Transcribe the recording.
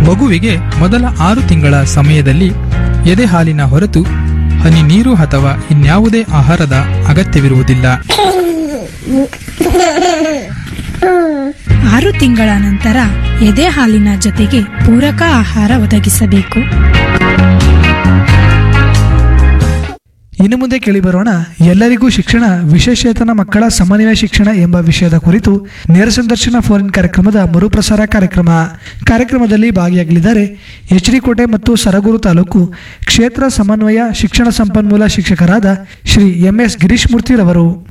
ಮಗುವಿಗೆ ಮೊದಲ ಆರು ತಿಂಗಳ ಸಮಯದಲ್ಲಿ ಎದೆ ಹಾಲಿನ ಹೊರತು ಹನಿ ನೀರು ಅಥವಾ ಇನ್ಯಾವುದೇ ಆಹಾರದ ಅಗತ್ಯವಿರುವುದಿಲ್ಲ ಆರು ತಿಂಗಳ ನಂತರ ಎದೆ ಹಾಲಿನ ಜೊತೆಗೆ ಪೂರಕ ಆಹಾರ ಒದಗಿಸಬೇಕು ಇನ್ನು ಮುಂದೆ ಕೇಳಿಬರೋಣ ಎಲ್ಲರಿಗೂ ಶಿಕ್ಷಣ ವಿಶೇಷೇತನ ಮಕ್ಕಳ ಸಮನ್ವಯ ಶಿಕ್ಷಣ ಎಂಬ ವಿಷಯದ ಕುರಿತು ನೇರ ಸಂದರ್ಶನ ಫೋನ್ ಕಾರ್ಯಕ್ರಮದ ಮರುಪ್ರಸಾರ ಕಾರ್ಯಕ್ರಮ ಕಾರ್ಯಕ್ರಮದಲ್ಲಿ ಭಾಗಿಯಾಗಲಿದ್ದಾರೆ ಎಚ್ ಡಿ ಕೋಟೆ ಮತ್ತು ಸರಗೂರು ತಾಲೂಕು ಕ್ಷೇತ್ರ ಸಮನ್ವಯ ಶಿಕ್ಷಣ ಸಂಪನ್ಮೂಲ ಶಿಕ್ಷಕರಾದ ಶ್ರೀ ಎಂ ಎಸ್ ಗಿರೀಶ್ ಮೂರ್ತಿರವರು